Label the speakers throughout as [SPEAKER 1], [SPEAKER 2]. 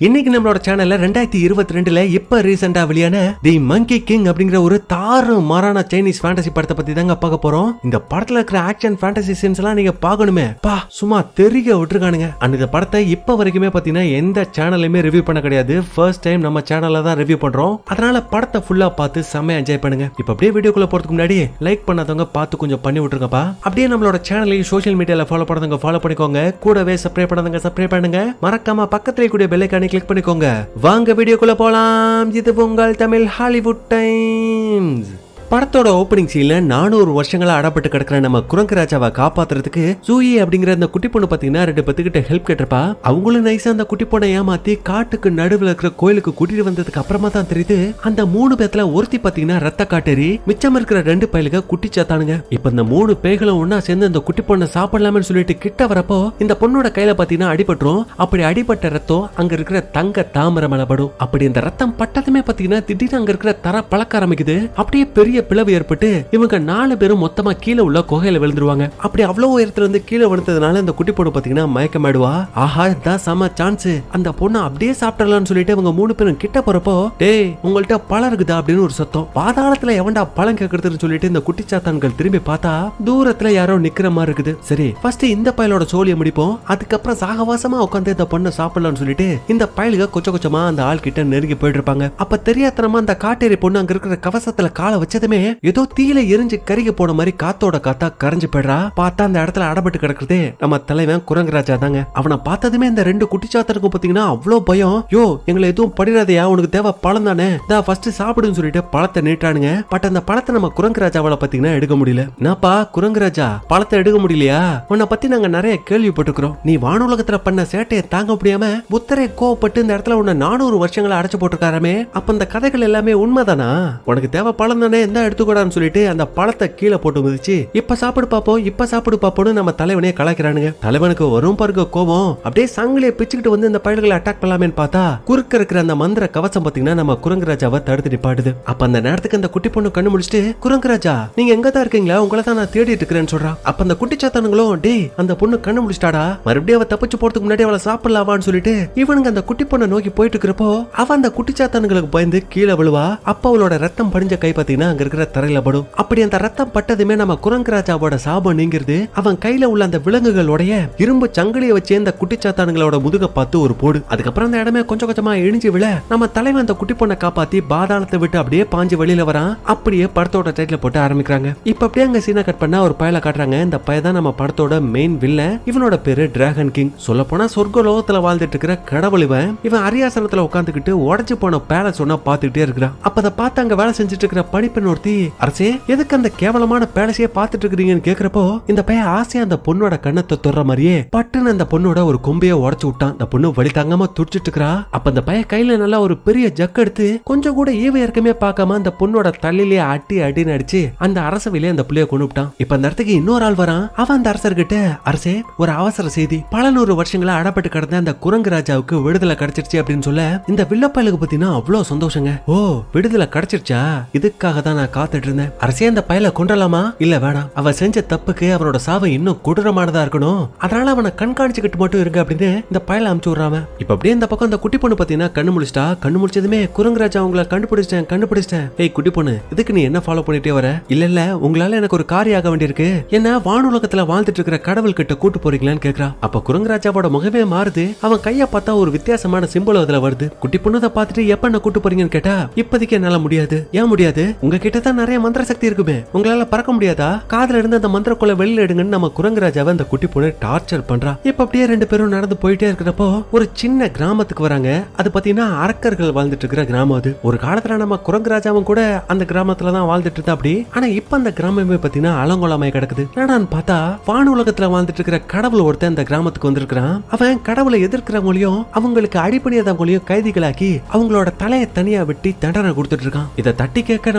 [SPEAKER 1] இன்னைக்கு நம்மளோட சேனல்ல ரெண்டாயிரத்தி இருபத்தி ரெண்டுல இப்ப ரீசெண்டா வெளியான தி மங்கி கிங் அப்படிங்கிற ஒரு தாறு மாறான சைனீஸ் ஃபேண்டசி படத்தை பத்தி தாங்க பார்க்க போறோம் இந்த படத்துல இருக்கிற ஆக்ஷன் ஃபேண்டசி சீன்ஸ் எல்லாம் நீங்க பார்க்கணுமே பா சும்மா தெரிய விட்டுருக்கானுங்க அண்ட் இந்த படத்தை இப்ப வரைக்குமே பாத்தீங்கன்னா எந்த சேனல்லையுமே ரிவ்யூ பண்ண கிடையாது ஃபர்ஸ்ட் டைம் நம்ம சேனல்ல தான் ரிவ்யூ பண்றோம் அதனால படத்தை ஃபுல்லா பார்த்து செம்மையா என்ஜாய் பண்ணுங்க இப்ப அப்படியே வீடியோக்குள்ள போறதுக்கு முன்னாடி லைக் பண்ணாதவங்க பார்த்து கொஞ்சம் பண்ணி விட்டுருங்கப்பா அப்படியே நம்மளோட சேனலையும் சோஷியல் மீடியால ஃபாலோ பண்ணாதவங்க ஃபாலோ பண்ணிக்கோங்க கூடவே சப்ஸ்கிரைப் பண்ணாதவங்க சப்ஸ்கிரைப் பண்ணுங்க மறக்காம பக்கத்துல கூடிய பெல் ஐகானை கிளிக் பண்ணிக்கோங்க வாங்க வீடியோக்குள்ள போலாம் இது உங்கள் தமிழ் ஹாலிவுட் டைம்ஸ் படத்தோட ஓப்பனிங் சீன்ல நானூறு வருஷங்களா அடப்பட்டு கிடக்கிற நம்ம குரங்கு ராஜாவை காப்பாத்துறதுக்கு சூயி அப்படிங்கிற அந்த குட்டி பொண்ணு பாத்தீங்கன்னா ரெண்டு பத்துக்கிட்ட ஹெல்ப் கேட்டிருப்பா அவங்களும் நைஸா அந்த குட்டி பொண்ணை ஏமாத்தி காட்டுக்கு நடுவுல இருக்கிற கோயிலுக்கு கூட்டிட்டு வந்ததுக்கு அப்புறமா தான் தெரியுது அந்த மூணு பேத்துல ஒருத்தி பாத்தீங்கன்னா ரத்த காட்டேரி மிச்சம் இருக்கிற ரெண்டு பயலுக குட்டி சாத்தானுங்க இப்ப இந்த மூணு பேய்களும் ஒன்னா சேர்ந்து அந்த குட்டி பொண்ணை சாப்பிடலாம்னு சொல்லிட்டு கிட்ட வரப்போ இந்த பொண்ணோட கையில பாத்தீங்கன்னா அடிபட்டுரும் அப்படி அடிபட்ட ரத்தம் அங்க இருக்கிற தங்க தாமரை மேல படும் அப்படி இந்த ரத்தம் பட்டதுமே பாத்தீங்கன்னா திடீர்னு அங்க இருக்கிற தர பழக்க ஆரம்பிக்குது அப்படியே பெரிய பிளவு ஏற்பட்டு இவங்க நாலு பேரும் மொத்தமா கீழே உள்ள குகையில விழுந்துருவாங்க அப்படி அவ்வளவு உயரத்துல இருந்து கீழே விழுந்ததுனால இந்த குட்டி பொண்ணு பாத்தீங்கன்னா மயக்கமாடுவா ஆஹா இதான் செம சான்ஸ் அந்த பொண்ணை அப்படியே சாப்பிடலாம்னு சொல்லிட்டு இவங்க மூணு பேரும் கிட்ட போறப்போ டேய் உங்கள்ட்ட பழம் இருக்குதா அப்படின்னு ஒரு சத்தம் பாதாளத்துல எவன்டா பழம் கேக்குறதுன்னு சொல்லிட்டு இந்த குட்டி சாத்தான்கள் திரும்பி பார்த்தா தூரத்துல யாரோ நிக்கிற மாதிரி இருக்குது சரி ஃபர்ஸ்ட் இந்த பயலோட சோழியை முடிப்போம் அதுக்கப்புறம் சாகவாசமா உட்காந்து இந்த பொண்ணை சாப்பிடலாம்னு சொல்லிட்டு இந்த பயலுக கொச்ச கொச்சமா அந்த ஆள் கிட்ட நெருங்கி போயிட்டு இருப்பாங்க அப்ப தெரியாதனமா அந்த காட்டேரி பொண்ணு அங்க இருக்கிற கவசத்துல காலை வச்சதுமே ஏதோ தீயில எரிஞ்சு கருகி போன மாதிரி காத்தோட காத்தா கரைஞ்சு போயிடுறா பார்த்தா அந்த இடத்துல அடப்பட்டு கிடக்குறதே நம்ம தலைவன் குரங்குராஜா தாங்க அவனை பார்த்ததுமே இந்த ரெண்டு குட்டிச்சாத்தனுக்கும் பாத்தீங்கன்னா அவ்வளோ பயம் யோ எங்களை எதுவும் படிடாதையா உனக்கு தேவை பழம் தானே தான் ஃபர்ஸ்ட் சாப்பிடுன்னு சொல்லிட்டு பழத்தை நீட்டானுங்க பட் அந்த பழத்தை நம்ம குரங்குராஜாவால பாத்தீங்கன்னா எடுக்க முடியல என்னப்பா குரங்குராஜா பழத்தை எடுக்க முடியலையா உன்னை பத்தி நாங்க நிறைய கேள்விப்பட்டிருக்கிறோம் நீ வானுலகத்துல பண்ண சேட்டையை தாங்க முடியாம புத்தரை கோவப்பட்டு இந்த இடத்துல உன்னை நானூறு வருஷங்களா அடைச்சு போட்டிருக்காராமே அப்ப இந்த கதைகள் எல்லாமே உண்மைதானா உனக்கு தேவை பழம் தானே எந்த எடுத்துக்கூடான்னு சொல்லிட்டு அந்த பழத்தை கீழே போட்டு மிதிச்சு இப்ப சாப்பிடு பாப்போம் இப்ப சாப்பிடு பாப்போம்னு நம்ம தலைவனே கலாய்க்கிறானுங்க தலைவனுக்கு வரும் பாருங்க கோபம் அப்படியே சங்கிலியை பிச்சுக்கிட்டு வந்து இந்த பயல்களை அட்டாக் பண்ணலாமேன்னு பார்த்தா குறுக்க இருக்கிற அந்த மந்திர கவசம் பாத்தீங்கன்னா நம்ம குரங்குராஜாவை தடுத்து நிப்பாடுது அப்ப அந்த நேரத்துக்கு அந்த குட்டி பொண்ணு கண்ணு முடிச்சுட்டு குரங்குராஜா நீங்க எங்க தான் இருக்கீங்களா உங்களை தான் நான் தேடிட்டு இருக்கிறேன்னு சொல்றா அப்ப அந்த குட்டி சாத்தானுங்களும் டேய் அந்த பொண்ணு கண்ணு முடிச்சிட்டாடா மறுபடியும் அவ தப்பிச்சு போறதுக்கு முன்னாடி அவளை சாப்பிடலாவான்னு சொல்லிட்டு இவனுங்க அந்த குட்டி பொண்ணை நோக்கி போயிட்டு இருக்கிறப்போ அவ அந்த குட்டி சாத்தானுங்களுக்கு பயந்து கீழே விழுவா அப்ப அவளோட ரத்தம் படிஞ்ச கை பாத்தீங்கன்னா அங்க இருக்கிற தரையில படும் அப்படி அந்த ரத்தம் பட்டதுமே நம்ம குரங்குராஜாவோட சாபம் நீங்கிறது அவன் கையில உள்ள அந்த விலங்குகளுடைய இரும்பு சங்கிலியை வச்சு இந்த குட்டிச்சாத்தானுங்களோட முதுக பார்த்து ஒரு போடு அதுக்கப்புறம் அந்த இடமே கொஞ்சம் கொஞ்சமா இழிஞ்சு விழ நம்ம தலைவன் அந்த குட்டி பொண்ணை காப்பாத்தி பாதாளத்தை விட்டு அப்படியே பாஞ்சு வெளியில வரான் அப்படியே படத்தோட டைட்டில் போட்டு ஆரம்பிக்கிறாங்க இப்ப அப்படியே அங்க சீனை கட் பண்ணா ஒரு பயல காட்டுறாங்க இந்த பய தான் நம்ம படத்தோட மெயின் வில்ல இவனோட பேரு டிராகன் கிங் சொல்ல போனா சொர்க்க லோகத்துல வாழ்ந்துட்டு இருக்கிற கடவுள் இவன் இவன் அரியாசனத்துல உட்காந்துக்கிட்டு உடஞ்சு போன பேலஸ் ஒன்னா பாத்துக்கிட்டே இருக்கிறான் அப்ப அதை பார்த்து அங்க வேலை செஞ்சுட்டு இருக்கிற பணிப்பெண் ஒருத்தி அரசே எதுக்கு அந்த கேவலமான பேலஸையே பார்த்துட்டு இருக்கிறீங்கன்னு கேக்குறப்போ இந்த பையன் ஆசையா அந்த பொண்ணோட கண்ணத்தை தொடுற மாதிரியே பட்டுன்னு அந்த பொண்ணோட ஒரு கொம்பைய உடைச்சு விட்டான் அந்த பொண்ணு வழி தாங்காம துடிச்சிட்டு இருக்கா அப்ப அந்த பையன் கையில நல்லா ஒரு பெரிய ஜக் எடுத்து கொஞ்சம் கூட ஈவ இறக்கமே பார்க்காம அந்த பொண்ணோட தலையிலேயே அட்டி அடின்னு அடிச்சு அந்த அரசவையிலே அந்த புள்ளைய கொண்டு விட்டான் இப்ப அந்த இடத்துக்கு இன்னொரு ஆள் வரான் அவன் அந்த அரசர்கிட்ட அரசே ஒரு அவசர செய்தி பல நூறு வருஷங்களா அடப்பட்டு கிடந்த அந்த குரங்கு ராஜாவுக்கு விடுதலை கிடைச்சிருச்சு அப்படின்னு சொல்ல இந்த வில்லப்பயலுக்கு பத்தினா அவ்வளவு சந்தோஷங்க ஓ விடுதலை கிடைச்சிருச்சா இதுக்காக தான் நான் காத்துட்டு இருந்தேன் அரசே அந்த பயல கொண்டலாமா இல்ல வேணாம் அவ செஞ்ச தப்புக்கு அவனோட சாவு இன்னும் கொடூரமானதா இருக்கணும் அதனால அவனை கண்காணிச்சுக்கிட்டு மட்டும் இருங்க அப்படின்னு இந்த பயல அமுச்சு விடுறாம இப்ப அப்படியே இந்த பக்கம் இந்த குட்டி பொண்ணு பாத்தீங்கன்னா கண்ணு முழிச்சிட்டா கண்ணு முடிச்சதுமே குரங்குராஜா உங்களை கண்டுபிடிச்சிட்டேன் கண்டுபிடிச்சிட்டேன் ஏய் குட்டி பொண்ணு இதுக்கு நீ என்ன ஃபாலோ பண்ணிட்டே வர இல்ல இல்ல உங்களால எனக்கு ஒரு காரியம் ஆக வேண்டியிருக்கு என்ன வானுலகத்துல வாழ்ந்துட்டு இருக்கிற கடவுள் கிட்ட கூட்டு போறீங்களான்னு கேக்குறா அப்ப குரங்குராஜாவோட முகமே மாறுது அவன் கைய பார்த்தா ஒரு வித்தியாசமான சிம்பிள் அதுல வருது குட்டி பொண்ணு அதை பார்த்துட்டு எப்ப என்ன கூட்டு போறீங்கன்னு கேட்டா இப்போதைக்கு என்னால முடியாது ஏன் முடியாது உங்க கிட்ட தான் நிறைய மந்திர சக்தி இருக்குமே உங்களால பறக்க முடியாதா காதுல இருந்து அந்த மந்திர கொலை வெளியில எடுங்கன்னு நம்ம குரங்குராஜாவை அந்த குட்டி பொண்ணு டார்ச்சர் பண்றா இப்ப அப்படியே ரெண்டு பேரும் நடந்து போயிட்டே இருக்கிறப்போ ஒரு சின்ன கிராமத்துக்கு வராங்க அது பாத்தீங்கன்னா அரக்கர்கள் வாழ்ந்துட்டு இருக்கிற கிராமம் அது ஒரு காலத்துல நம்ம குரங்குராஜாவும் கூட அந்த கிராமத்துல தான் வாழ்ந்துட்டு இருந்தா அப்படி ஆனா இப்ப அந்த கிராமமே பாத்தீங்கன்னா அலங்கோலமாய் கிடக்குது என்னடான்னு பார்த்தா வான உலகத்துல வாழ்ந்துட்டு இருக்கிற கடவுள் ஒருத்தன் இந்த கிராமத்துக்கு வந்திருக்கிறான் அவன் கடவுளை எதிர்க்கிறவங்களையும் அவங்களுக்கு அடிப்பணியாதவங்களையும் கைதிகளாக்கி அவங்களோட தலையை தனியா வெட்டி தண்டனை கொடுத்துட்டு இருக்கான் இதை தட்டி கேட்க நம்ம குரங்கு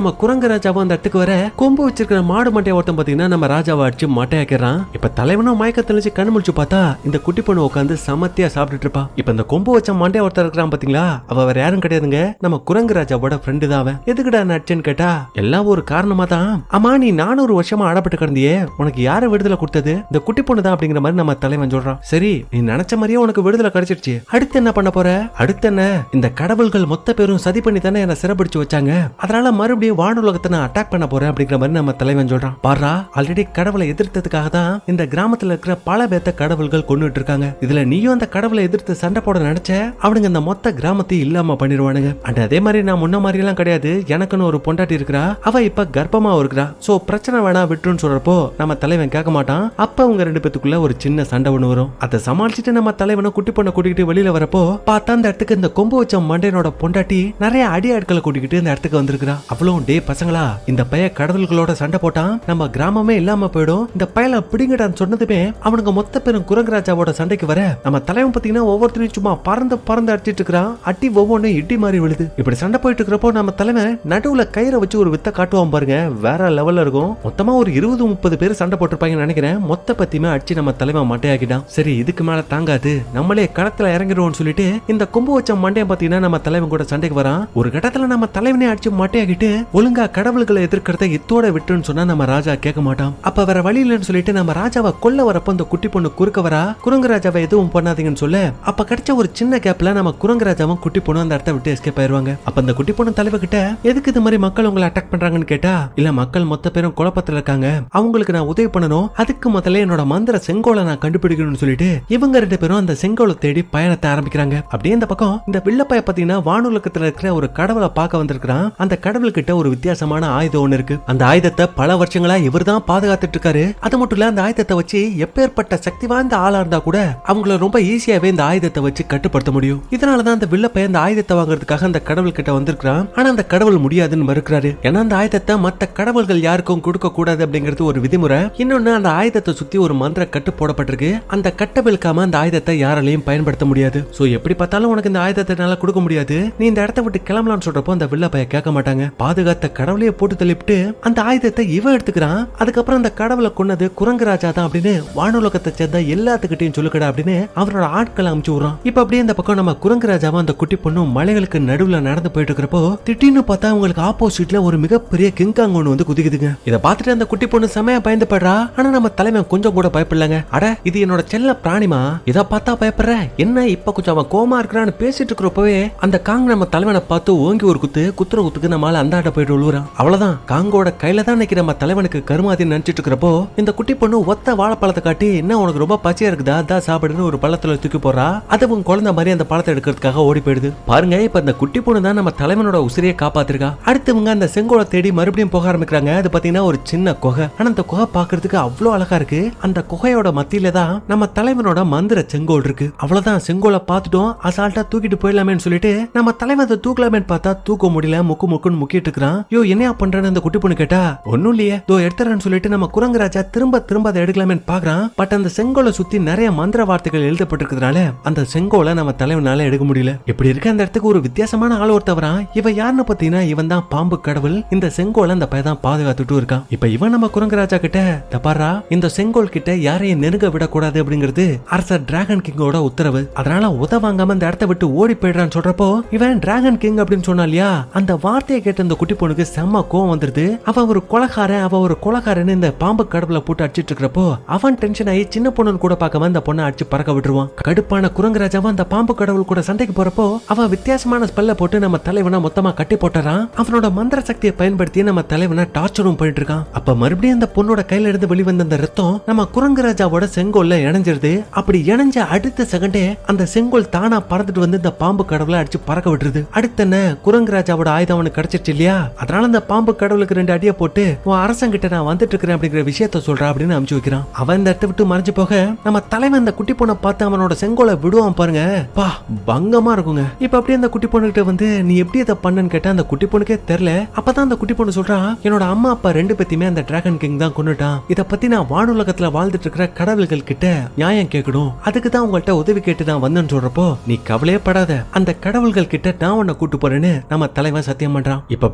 [SPEAKER 1] குரங்கு ராஜாவும் அந்த இடத்துக்கு வர கொம்பு வச்சிருக்கிற மாடு மட்டையை ஒருத்தன் பாத்தீங்கன்னா நம்ம ராஜாவை அடிச்சு மட்டையாக்கிறான் இப்ப தலைவனும் மயக்க தெளிச்சு கண்ணு முடிச்சு பார்த்தா இந்த குட்டி பொண்ணு உட்காந்து சமத்தியா சாப்பிட்டுட்டு இருப்பா இப்ப இந்த கொம்பு வச்ச மண்டைய ஒருத்தர் இருக்கிறான் பாத்தீங்களா அவ வேற யாரும் கிடையாதுங்க நம்ம குரங்கு ராஜாவோட ஃப்ரெண்டு தான் அவன் எதுக்குடா நடிச்சேன்னு கேட்டா எல்லாம் ஒரு காரணமா தான் அம்மா நீ நானூறு வருஷமா ஆடப்பட்டு கிடந்தியே உனக்கு யாரு விடுதலை கொடுத்தது இந்த குட்டி பொண்ணு தான் அப்படிங்கிற மாதிரி நம்ம தலைவன் சொல்றான் சரி நீ நினைச்ச மாதிரியே உனக்கு விடுதலை கிடைச்சிருச்சு அடுத்து என்ன பண்ண போற அடுத்து என்ன இந்த கடவுள்கள் மொத்த பேரும் சதி பண்ணி தானே என்ன சிறப்பிடிச்சு வச்சாங்க அதனால மறுபடியும் வானுலகத்தை நான் அட்டாக் பண்ண போறேன் அப்படிங்கிற மாதிரி நம்ம தலைவன் சொல்றான் பாரா ஆல்ரெடி கடவுளை எதிர்த்ததுக்காக தான் இந்த கிராமத்துல இருக்கிற பல பேத்த கடவுள்கள் கொண்டுட்டு இருக்காங்க இதுல நீயும் அந்த கடவுளை எதிர்த்து சண்டை போட நினைச்ச அவனுங்க இந்த மொத்த கிராமத்தையும் இல்லாம பண்ணிடுவானுங்க அண்ட் அதே மாதிரி நான் முன்ன மாதிரி எல்லாம் கிடையாது எனக்குன்னு ஒரு பொண்டாட்டி இருக்கிறா அவ இப்ப கர்ப்பமா இருக்கிறா சோ பிரச்சனை வேணா விட்டுன்னு சொல்றப்போ நம்ம தலைவன் கேட்க மாட்டான் அப்ப அவங்க ரெண்டு பேத்துக்குள்ள ஒரு சின்ன சண்டை ஒண்ணு வரும் அதை சமாளிச்சுட்டு நம்ம தலைவனை குட்டி பொண்ணை கூட்டிக்கிட்டு வெளியில வரப்போ பார்த்தா அந்த இடத்துக்கு இந்த கொம்பு வச்ச மண்டையனோட பொண்டாட்டி நிறைய அடி ஆட்களை கூட்டிக்கிட்டு இந்த இடத்துக்கு வந்திருக்கிறா அவ்வளவு டே பசங்களா இந்த பைய கடவுள்களோட சண்டை போட்டான் நம்ம கிராமமே இல்லாம போயிடும் இந்த பயல பிடிங்கடான்னு சொன்னதுமே அவனுங்க மொத்த பேரும் குரங்கராஜாவோட சண்டைக்கு வர நம்ம தலைவன் பாத்தீங்கன்னா ஒவ்வொருத்தரையும் சும்மா பறந்து பறந்து அடிச்சிட்டு இருக்கிறான் அடி ஒவ்வொன்றும் இடி மாதிரி விழுது இப்படி சண்டை போயிட்டு இருக்கிறப்போ நம்ம தலைவன் நடுவுல கயிறை வச்சு ஒரு வித்த காட்டுவான் பாருங்க வேற லெவல்ல இருக்கும் மொத்தமா ஒரு இருபது முப்பது பேர் சண்டை போட்டிருப்பாங்கன்னு நினைக்கிறேன் மொத்த பத்தியுமே அடிச்சு நம்ம தலைவன் மட்டையாக்கிட்டான் சரி இதுக்கு மேல தாங்காது நம்மளே களத்துல இறங்கிடுவோம்னு சொல்லிட்டு இந்த கொம்பு வச்ச மண்டையை பாத்தீங்கன்னா நம்ம தலைவன் கூட சண்டைக்கு வரான் ஒரு கட்டத்துல நம்ம தலைவனே அடிச்சு மட்டையாக்கிட்டு ஒழுங்கா கடவுள்களை எதிர்க்கிறத இத்தோட விட்டுன்னு சொன்னா நம்ம ராஜா கேட்க மாட்டான் அப்ப வேற வழி இல்லைன்னு சொல்லிட்டு நம்ம ராஜாவை கொல்ல வரப்ப அந்த குட்டி பொண்ணு குறுக்க வரா குரங்கு ராஜாவை எதுவும் பண்ணாதீங்கன்னு சொல்ல அப்ப கிடைச்ச ஒரு சின்ன கேப்ல நம்ம குரங்கு ராஜாவும் குட்டி பொண்ணு அந்த இடத்த விட்டு எஸ்கேப் ஆயிருவாங்க அப்ப அந்த குட்டி பொண்ணு தலைவர் கிட்ட எதுக்கு இது மாதிரி மக்கள் உங்களை அட்டாக் பண்றாங்கன்னு கேட்டா இல்ல மக்கள் மொத்த பேரும் குழப்பத்துல இருக்காங்க அவங்களுக்கு நான் உதவி பண்ணணும் அதுக்கு முதல்ல என்னோட மந்திர செங்கோலை நான் கண்டுபிடிக்கணும்னு சொல்லிட்டு இவங்க ரெண்டு பேரும் அந்த செங்கோலை தேடி பயணத்தை ஆரம்பிக்கிறாங்க அப்படியே இந்த பக்கம் இந்த வில்லப்பைய பாத்தீங்கன்னா வானுலகத்துல இருக்கிற ஒரு கடவுளை பார்க்க வந்திருக்கிறான் அந்த கடவுள் கிட்ட ஒரு வித்தியாசமான ஆயுதம் ஒண்ணு இருக்கு அந்த ஆயுதத்தை பல வருஷங்களா இவர் தான் பாதுகாத்துட்டு இருக்காரு அது மட்டும் இல்ல அந்த ஆயுதத்தை வச்சு எப்பேற்பட்ட சக்தி வாய்ந்த ஆளா இருந்தா கூட அவங்கள ரொம்ப ஈஸியாவே இந்த ஆயுதத்தை வச்சு கட்டுப்படுத்த முடியும் இதனாலதான் அந்த வில்லப்பைய அந்த ஆயுதத்தை வாங்குறதுக்காக அந்த கடவுள் கிட்ட வந்திருக்கிறான் ஆனா அந்த கடவுள் முடியாதுன்னு மறுக்கிறாரு ஏன்னா அந்த ஆயுதத்தை மத்த கடவுள்கள் யாருக்கும் கொடுக்க கூடாது அப்படிங்கிறது ஒரு விதிமுறை இன்னொன்னு அந்த ஆயுதத்தை சுத்தி ஒரு மந்திர கட்டு போடப்பட்டிருக்கு அந்த கட்டை விழுக்காம அந்த ஆயுதத்தை யாராலையும் பயன்படுத்த முடியாது சோ எப்படி பார்த்தாலும் உனக்கு இந்த ஆயுதத்தை என்னால கொடுக்க முடியாது நீ இந்த இடத்த விட்டு கிளம்பலாம்னு சொல்றப்போ அந்த வில்ல பைய கேட்க மாட்டாங்க பாதுகாத்த கடவுளையே போட்டு தள்ளிவிட்டு அந்த ஆயுதத்தை இவன் எடுத்துக்கிறான் அதுக்கப்புறம் அந்த கடவுளை கொன்னது குரங்கு ராஜா தான் அப்படின்னு வானுலகத்தை சேர்ந்த எல்லாத்துக்கிட்டையும் சொல்லுக்கடா அப்படின்னு அவரோட ஆட்களை அமுச்சு விடுறான் இப்ப அப்படியே இந்த பக்கம் நம்ம குரங்கு ராஜாவும் அந்த குட்டி பொண்ணும் மலைகளுக்கு நடுவுல நடந்து போயிட்டு இருக்கிறப்போ திடீர்னு பார்த்தா அவங்களுக்கு ஆப்போசிட்ல ஒரு மிகப்பெரிய கிங்காங் ஒண்ணு வந்து குதிக்குதுங்க இதை பார்த்துட்டு அந்த குட்டி பொண்ணு செமையா பயந்து படுறா ஆனா நம்ம தலைவன் கொஞ்சம் கூட பயப்படலங்க அட இது என்னோட செல்ல பிராணிமா இத பார்த்தா பயப்படுற என்ன இப்ப கொஞ்சம் அவன் கோமா இருக்கிறான்னு பேசிட்டு இருக்கிறப்பவே அந்த காங் நம்ம தலைவனை பார்த்து ஓங்கி ஒரு குத்து குத்துற குத்துக்கு நம்மளால அந்த ஆட்ட போயிட்டு விழுவுறான் அவ்வளவுதான் காங்கோட கையில தான் இன்னைக்கு நம்ம தலைவனுக்கு கருமாதி நினைச்சிட்டு இருக்கிறப்போ இந்த குட்டி பொண்ணு ஒத்த வாழைப்பழத்தை காட்டி என்ன உனக்கு ரொம்ப பச்சையா இருக்குதா அதான் சாப்பிடுன்னு ஒரு பழத்துல தூக்கி போறா அதுவும் குழந்தை மாதிரி அந்த பழத்தை எடுக்கிறதுக்காக ஓடி போயிடுது பாருங்க இப்ப இந்த குட்டி பொண்ணு தான் நம்ம தலைவனோட உசிரியை காப்பாத்திருக்கா அடுத்தவங்க அந்த செங்கோலை தேடி மறுபடியும் போக ஆரம்பிக்கிறாங்க அது பாத்தீங்கன்னா ஒரு சின்ன குகை ஆனா அந்த குகை பாக்குறதுக்கு அவ்வளவு அழகா இருக்கு அந்த குகையோட மத்தியில தான் நம்ம தலைவனோட மந்திர செங்கோல் இருக்கு அவ்வளவுதான் செங்கோலை பார்த்துட்டோம் அசால்ட்டா தூக்கிட்டு போயிடலாமேன்னு சொல்லிட்டு நம்ம தலைவன் அதை தூக்கலாமேன்னு பார்த்தா தூக்க முடியல முக்கு முக்குன்னு முக்கிட்டு இருக்கிறான் யோ என்னையா பண்றேன்னு அந்த குட்டி பொண்ணு கேட்டா ஒண்ணும் இல்லையே தோ எடுத்துறேன்னு சொல்லிட்டு நம்ம குரங்கு ராஜா திரும்ப திரும்ப அதை எடுக்கலாமேன்னு பாக்குறான் பட் அந்த செங்கோலை சுத்தி நிறைய மந்திர வார்த்தைகள் எழுதப்பட்டிருக்கிறதுனால அந்த செங்கோலை நம்ம தலைவனால எடுக்க முடியல இப்படி இருக்க அந்த இடத்துக்கு ஒரு வித்தியாசமான ஆள் ஒருத்தவரான் இவன் யாருன்னு பாத்தீங்கன்னா இவன் தான் பாம்பு கடவுள் இந்த செங்கோலை அந்த பையன் தான் பாதுகாத்துட்டு இருக்கான் இப்ப இவன் நம்ம குரங்கு ராஜா கிட்ட "இந்த பாரா இந்த செங்கோல் கிட்ட யாரையும் நெருங்க விடக்கூடாது அப்படிங்கிறது அரசர் டிராகன் கிங்கோட உத்தரவு அதனால உத வாங்காம இந்த இடத்த விட்டு ஓடி போயிடுறான்னு சொல்றப்போ இவன் டிராகன் கிங் அப்படின்னு சொன்னா இல்லையா அந்த வார்த்தையை கேட்ட அந்த குட்டி பொண்ணுக்கு செம்ம கோவம் வந்துருது அவ ஒரு கொலகாரன் அவ ஒரு கொலகாரன் இந்த பாம்பு கடவுளை போட்டு அடிச்சிட்டு இருக்கிறப்போ அவன் டென்ஷன் ஆகி சின்ன பொண்ணுன்னு கூட பார்க்காம அந்த பொண்ணை அடிச்சு பறக்க விட்டுருவான் கடுப்பான குரங்கு ராஜாவும் அந்த பாம்பு கடவுள் கூட சண்டைக்கு போறப்போ அவன் வித்தியாசமான ஸ்பெல்ல போட்டு நம்ம தலைவனை மொத்தமா கட்டி போட்டுறான் அவனோட மந்திர சக்தியை பயன்படுத்தி நம்ம தலைவனை டார்ச்சரும் பண்ணிட்டு இருக்கான் அப்ப மறுபடியும் அந்த பொண்ணோட கையில இருந்து வெளிவந்த அந்த ரத்தம் நம்ம குரங்கு ராஜாவோட செங்கோல்ல இணைஞ்சிருது அப்படி இணைஞ்ச அடுத்த செகண்டே அந்த செங்கோல் தானா பறந்துட்டு வந்து இந்த பாம்பு கடவுளை அடிச்சு பறக்க விட்டுருது அடுத்த என்ன குரங்கு ராஜாவோட ஆயுதம் அவனுக்கு கிடைச்சிருச்சு இல்லையா அதனால அந்த பாம்பு கடவுளுக்கு ரெண்டு அடியை போட்டு உன் அரசங்கிட்ட நான் வந்துட்டு இருக்கிறேன் அப்படிங்கிற விஷயத்த சொல்றா அப்படின்னு அமுச்சு வைக்கிறான் அவன் இந்த இடத்த விட்டு மறைஞ்சு போக நம்ம தலைவன் இந்த குட்டி பொண்ணை பார்த்து அவனோட செங்கோலை விடுவான் பாருங்க பா பங்கமா இருக்குங்க இப்ப அப்படியே அந்த குட்டி பொண்ணுகிட்ட வந்து நீ எப்படி இதை பண்ணன்னு கேட்டா அந்த குட்டி பொண்ணுக்கே தெரியல அப்பதான் அந்த குட்டி பொண்ணு சொல்றான் என்னோட அம்மா அப்பா ரெண்டு பேத்தையுமே அந்த டிராகன் கிங் தான் கொண்டுட்டான் இத பத்தி நான் வானுலகத்துல வாழ்ந்துட்டு இருக்கிற கடவுள்கள் கிட்ட நியாயம் கேட்கணும் அதுக்கு தான் உங்கள்ட்ட உதவி கேட்டு நான் வந்தேன்னு சொல்றப்போ நீ கவலையே படாத அந்த கடவுள்கள் கிட்ட நான் உன்னை கூட்டு போறேன்னு நம்ம தலைவன் சத்தியம் பண்றான் இப்ப அப்படின்னு ஒரு பக்கம்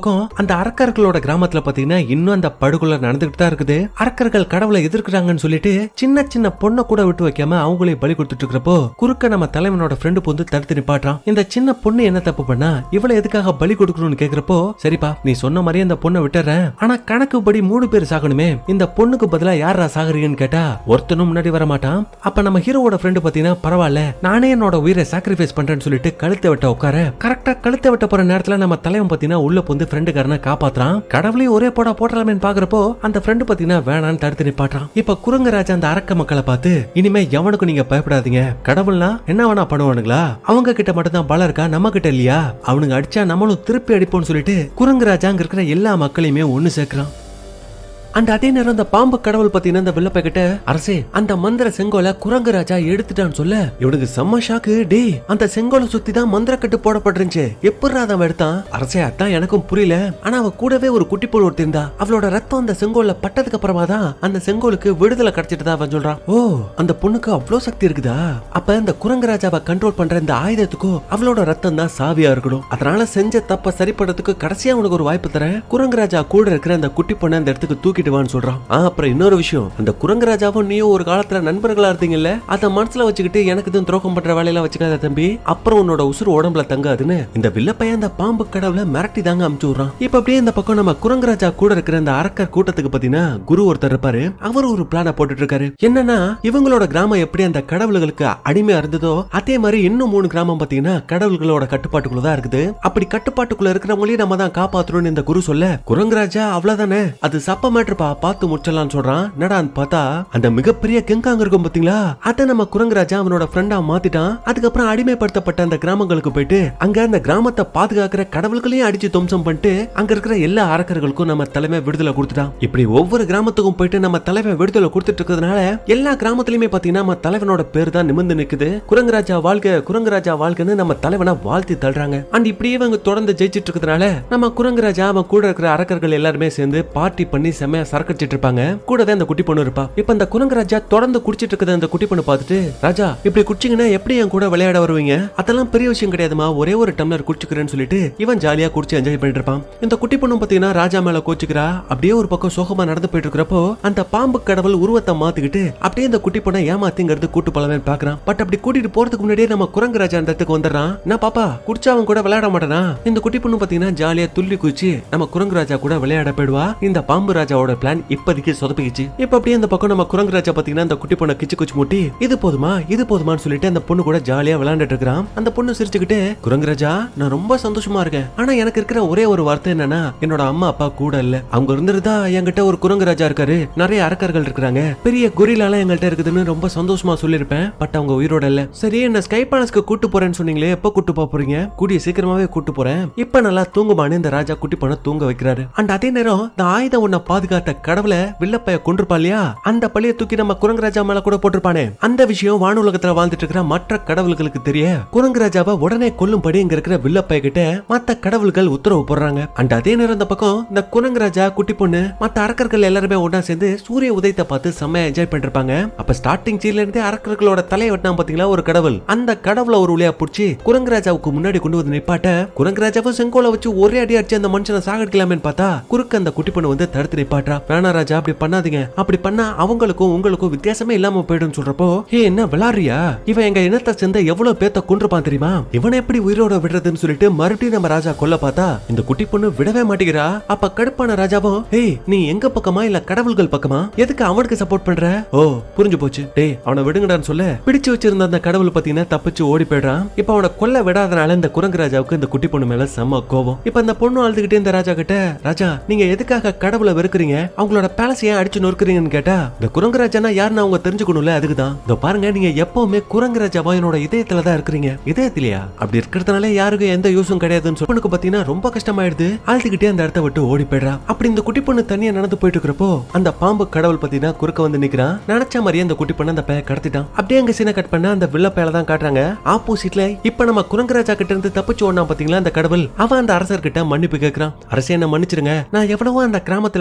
[SPEAKER 1] பக்கம் அந்த அரக்கர்களோட கிராமத்துல பாத்தீங்கன்னா இன்னும் அந்த படுகொலை நடந்துகிட்டு தான் இருக்குது அரக்கர்கள் கடவுளை எதிர்க்கிறாங்கன்னு சொல்லிட்டு சின்ன சின்ன பொண்ணை கூட விட்டு வைக்காம அவங்களே பலி கொடுத்துட்டு இருக்கிறப்போ குறுக்க நம்ம தலைவனோட ஃப்ரெண்டு வந்து தடுத்து நிப்பாட்டுறான் இந்த சின்ன பொண்ணு என்ன தப்பு பண்ணா இவளை எதுக்காக பலி கொடுக்கணும்னு கேக்குறப்போ சரிப்பா நீ சொன்ன மாதிரியே அந்த பொண்ணை விட்டுறேன் ஆனா கணக்கு படி மூணு பேர் சாகணுமே இந்த பொண்ணுக்கு பதிலா யாரா சாகுறீங்கன்னு கேட்டா ஒருத்தனும் முன்னாடி வர மாட்டான் அப்ப நம்ம ஹீரோவோட ஃப்ரெண்டு பாத்தீங்கன்னா பரவாயில்ல நானே என்னோட உயிரை சாக்ரிஃபைஸ் பண்றேன்னு சொல்லிட்டு கழுத்தை வெட்ட உட்கார கரெக்டா கழுத்தை வெட்ட போற நேரத்துல நம்ம தலைவன் பாத்தீங்கன்னா உள்ள வந்து ஃப்ரெண்டுக்காரனை காப்பாத்துறான் கடவுளையும் ஒரே போடா போட்டலாமேன்னு பாக்குறப்போ அந்த ஃப்ரெண்டு பாத்தீங்கன்னா வேணான்னு தடுத்து நிப்பாட்டுறான் இப்ப குரங்கராஜா அந்த அரக்க மக்களை பார்த்து இனிமே எவனுக்கும் நீங்க பயப்படாதீங்க கடவுள்னா என்ன வேணா பண்ணுவானுங்களா அவங்க கிட்ட மட்டும் தான் பலம் இருக்கா நம்ம கிட்ட இல்லையா அவனுங்க அடிச்சா நம்மளும் திருப்பி அடிப்போம்னு சொல்லிட்டு குரங்கராஜா அங்க இருக்கிற எல்லா மக்களையுமே ஒண்ணு சேர்க்கிறான் அண்ட் அதே நேரம் அந்த பாம்பு கடவுள் பாத்தீங்கன்னா அந்த வெள்ளப்பை கிட்ட அரசே அந்த மந்திர செங்கோலை குரங்கு ராஜா எடுத்துட்டான்னு சொல்ல இவனுக்கு செம்ம ஷாக்கு டேய் அந்த செங்கோலை சுத்தி தான் மந்திர கட்டு போடப்பட்டிருந்துச்சு எப்படி அவன் எடுத்தான் அரசே அதான் எனக்கும் புரியல ஆனா அவ கூடவே ஒரு குட்டி போல் ஒருத்தி இருந்தா அவளோட ரத்தம் அந்த செங்கோல்ல பட்டதுக்கு அப்புறமா தான் அந்த செங்கோலுக்கு விடுதலை கிடைச்சிட்டு அவன் சொல்றான் ஓ அந்த பொண்ணுக்கு அவ்வளவு சக்தி இருக்குதா அப்ப இந்த குரங்கு ராஜாவை கண்ட்ரோல் பண்ற இந்த ஆயுதத்துக்கும் அவளோட ரத்தம் தான் சாவியா இருக்கணும் அதனால செஞ்ச தப்ப சரிப்படுறதுக்கு கடைசியா உனக்கு ஒரு வாய்ப்பு தரேன் குரங்கு ராஜா கூட இருக்கிற அந்த குட்டி பொண்ணை அந்த இடத்துக்கு தூக்கிட்டு வான்னு சொல்றான் ஆ, அப்புறம் இன்னொரு விஷயம் அந்த குரங்கு ராஜாவும் நீயும் ஒரு காலத்துல நண்பர்களா இருந்தீங்கல்ல அத மனசுல வச்சுக்கிட்டு எனக்கு எதுவும் துரோகம் பண்ற வேலையெல்லாம் வச்சுக்காத தம்பி அப்புறம் உன்னோட உசுறு உடம்புல தங்காதுன்னு இந்த வில்ல பையன் அந்த பாம்பு கடவுள மிரட்டி தாங்க அமுச்சு விடுறான் இப்ப அப்படியே இந்த பக்கம் நம்ம குரங்கு ராஜா கூட இருக்கிற அந்த அரக்கர் கூட்டத்துக்கு பாத்தீங்கன்னா குரு ஒருத்தர் இருப்பாரு அவர் ஒரு பிளான போட்டுட்டு இருக்காரு என்னன்னா இவங்களோட கிராமம் எப்படி அந்த கடவுள்களுக்கு அடிமையா இருந்ததோ அதே மாதிரி இன்னும் மூணு கிராமம் பாத்தீங்கன்னா கடவுள்களோட கட்டுப்பாட்டுக்குள்ள தான் இருக்குது அப்படி கட்டுப்பாட்டுக்குள்ள இருக்கிறவங்களையும் நம்ம தான் காப்பாத்தணும்னு இந்த குரு சொல்ல குரங்குராஜா அவ்வளவுதானே அது சப்ப மேட்ருப்பா பார்த்து முடிச்சிடலாம்னு சொல்றான் என்னடான்னு பார்த்தா அந்த மிகப்பெரிய கெங்காங்க இருக்கும் பாத்தீங்களா அதை நம்ம குரங்குராஜா அவனோட ஃப்ரெண்டா மாத்திட்டான் அதுக்கப்புறம் அடிமைப்படுத்தப்பட்ட அந்த கிராமங்களுக்கு போயிட்டு அங்க அந்த கிராமத்தை பாதுகாக்கிற கடவுள்களையும் அடிச்சு துவம்சம் பண்ணிட்டு அங்க இருக்கிற எல்லா அரக்கர்களுக்கும் நம்ம தலைமை விடுதலை கொடுத்துட்டான் இப்படி ஒவ்வொரு கிராமத்துக்கும் போயிட்டு நம்ம தலைவன் விடுதலை கொடுத்துட்டு இருக்கிறதுனால எல்லா கிராமத்திலயுமே பாத்தீங்கன்னா நம்ம தலைவனோட பேர் தான் நிமிர்ந்து நிக்குது குரங்குராஜா வாழ்க குரங்குராஜா வாழ்க்கைன்னு நம்ம தலைவனை வாழ்த்தி தள்ளுறாங்க அண்ட் இப்படியே இவங்க தொடர்ந்து ஜெயிச்சிட்டு இருக்கிறதுனால நம்ம குரங்குராஜா அவன் கூட இருக்கிற அரக்கர்கள் எல்லாருமே சேர்ந்து பார்ட்டி பண்ணி செம்மையா சரக்கடிச்சிட்டு இருப்பாங்க கூடவே அந்த குட்டி பொண்ணு இருப்பா இப்ப அந்த குரங்குராஜா தொடர்ந்து குடிச்சிட்டு இருக்கிற அந்த குட்டி பொண்ணு பார்த்துட்டு ராஜா இப்படி குடிச்சீங்கன்னா எப்படி என் கூட விளையாட வருவீங்க அதெல்லாம் பெரிய விஷயம் கிடையாதுமா ஒரே ஒரு டம்ளர் குடிச்சுக்கிறேன்னு சொல்லிட்டு இவன் ஜாலியா குடிச்சு என்ஜாய் பண்ணிட்டு இருப்பான் இந்த குட்டி பொண்ணு பாத்தீங்கன்னா ராஜா மேல கோச்சுக்கிறா அப்படியே ஒரு பக்கம் சோகமா நடந்து போயிட்டு இருக்கிறப்போ அந்த பாம்பு கடவுள் உருவத்தை மாத்திக்கிட்டு அப்படியே இந்த குட்டி பொண்ணை ஏமாத்திங்கிறது கூட்டு போலவே பாக்குறான் பட் அப்படி கூட்டிட்டு போறதுக்கு முன்னாடியே நம்ம குரங்கு ராஜா அந்த இடத்துக்கு வந்துடுறான் நான் பாப்பா குடிச்சா அவன் கூட விளையாட மாட்டானா இந்த குட்டி பொண்ணு பாத்தீங்கன்னா ஜாலியா துள்ளி குச்சி நம்ம குரங்கு ராஜா கூட விளையாட போயிடுவா இந்த பாம்பு ராஜாவோட பிளான் இப்போதைக்கு சொதப்பிக்கிச்சு இப்ப அப்படியே இந்த பக்கம் நம்ம குரங்கு ராஜா பாத்தீங்கன்னா அந்த குட்டி பொண்ணை கிச்சு குச்சி மூட்டி இது போதுமா இது போதுமான்னு சொல்லிட்டு அந்த பொண்ணு கூட ஜாலியா விளையாண்டுட்டு இருக்கிறான் அந்த பொண்ணு சிரிச்சுக்கிட்டு குரங்கு ராஜா நான் ரொம்ப சந்தோஷமா இருக்கேன் ஆனா எனக்கு இருக்கிற ஒரே ஒரு வார்த்தை என்னன்னா என்னோட அம்மா அப்பா கூட இல்ல அவங்க இருந்திருந்தா என்கிட்ட ஒரு குரங்கு ராஜா இருக்காரு நிறைய அரக்கர்கள் இருக்காங்க பெரிய கொரிலாலாம் எங்கள்கிட்ட இருக்குதுன்னு ரொம்ப சந்தோஷமா சொல்லியிருப்பேன் பட் அவங்க உயிரோட இல்ல சரி என்ன ஸ்கை பேலஸ்க்கு கூட்டு போறேன்னு சொன்னீங்களே எப்ப கூட்டு போக போறீங்க கூடிய சீக்கிரமாவே கூட்டு போறேன் இப்ப நல்லா தூங்குமான்னு இந்த ராஜா குட்டி பண்ண தூங்க வைக்கிறாரு அண்ட் அதே நேரம் இந்த ஆயுதம் உன்னை பாதுகாத்த கடவுளை வில்லப்பைய கொண்டிருப்பா இல்லையா அந்த பழிய தூக்கி நம்ம குரங்கு ராஜா மேல கூட போட்டிருப்பானே அந்த விஷயம் வானுலகத்துல வாழ்ந்துட்டு இருக்கிற மற்ற கடவுள்களுக்கு தெரிய குரங்கு ராஜாவை உடனே கொல்லும்படி இங்க இருக்கிற வில்லப்பைய கிட்ட மத்த கடவுள்கள் உத்தரவு போடுறாங்க அண்ட் அதே நேரம் இந்த பக்கம் இந்த குரங்கு ராஜா குட்டி பொண்ணு மத்த அரக்கர்கள் எல்லாருமே ஒண்ணா சேர்ந்து சூரிய உதயத்தை பார்த்து செம்மையா என்ஜாய் பண்ணிருப்பாங்க அப்ப ஸ்டார்டிங் சீன்ல இருந்தே அரக்கர்களோட தலையை வெட்டினா பாத்தீங்களா ஒரு கடவுள் அந்த கடவுளை ஒரு வழியா புடிச்சு குரங்கு ராஜாவுக்கு முன்னாடி கொண்டு வந்து நிப்பாட்ட குரங்கு ராஜாவும் செங்கோலை வச்சு ஒரே அடி அடிச்சு அந்த மனுஷனை சாகடிக்கலாமேன்னு பார்த்தா குறுக்க அந்த குட்டி பொண்ணு வந்து தடுத்து நிப்பாட்டா வேணா ராஜா அப்படி பண்ணாதீங்க அப்படி பண்ணா அவங்களுக்கும் உங்களுக்கும் வித்தியாசமே இல்லாம போயிடும் சொல்றப்போ ஏ என்ன விளாடுறியா இவன் எங்க இனத்தை சேர்ந்த எவ்வளவு பேத்த கொண்டிருப்பான் தெரியுமா இவனை எப்படி உயிரோட விடுறதுன்னு சொல்லிட்டு மறுபடியும் நம்ம ராஜா கொல்ல பார்த்தா இந்த குட்டி பொண்ணு விடவே மாட்டேங்கிறா அப்ப கடுப்பான ராஜாவும் ஏய் நீ எங்க பக்கமா இல்ல கடவுள்கள் பக்கமா எதுக்கு அவனுக்கு சப்போர்ட் பண்ற ஓ புரிஞ்சு போச்சு டேய் அவனை விடுங்கடான்னு சொல்ல பிடிச்சு வச்சிருந்த அந்த கடவுள் பாத்தீங்கன்னா தப்பிச்சு ஓடி போயிடுறான் இப்ப அவனை கொல்ல விடாதனால இந்த குரங்கு ராஜாவுக்கு இந்த குட்டி பொண்ணு மேல செம்ம கோவம் இப்ப இந்த பொண்ணு அழுதுகிட்டே இந்த ராஜா கிட்ட ராஜா நீங்க எதுக்காக கடவுளை வெறுக்கிறீங்க அவங்களோட பேலஸ் ஏன் அடிச்சு நொறுக்குறீங்கன்னு கேட்டா இந்த குரங்கு ராஜானா யாருன்னு அவங்க தெரிஞ்சுக்கணும்ல அதுக்குதான் இதோ பாருங்க நீங்க எப்பவுமே குரங்கு ராஜாவா என்னோட இதயத்துல தான் இருக்கிறீங்க இதயத்திலயா அப்படி இருக்கிறதுனால யாருக்கும் எந்த யூஸும் கிடையாதுன்னு சொல்லி பொண்ணுக்கு பாத்தீங்கன்னா ரொம்ப கஷ்டமாயிடுது அழுதுகிட்டே அந்த இடத்த விட்டு ஓடி போயிடுறா அப்படி இந்த குட்டி பொண்ணு தனியா நடந்து போயிட்டு இருக்கிறப்போ அந்த பாம்பு கடவுள் பாத்தீங்கன்னா குறுக்க வந்து நிக்கிறான் நினைச்ச மாதிரியே அந்த குட்டி பொண்ணு அந்த பைய கடத்திட்டான் அப்படியே அங்க சீனை கட் பண்ண அந்த வில்ல பையல தான் காட்டுறாங்க ஆப்போசிட்ல இப்ப நம்ம குரங்கராஜா கிட்ட இருந்து தப்பிச்சு ஓடனா பாத்தீங்களா அந்த கடவுள் அவன் அந்த அரசர் கிட்ட மன்னிப்பு கேக்குறான் அரசே என்ன மன்னிச்சிருங்க நான் எவ்வளவோ அந்த கிராமத்துல இருக்கிற அரக்க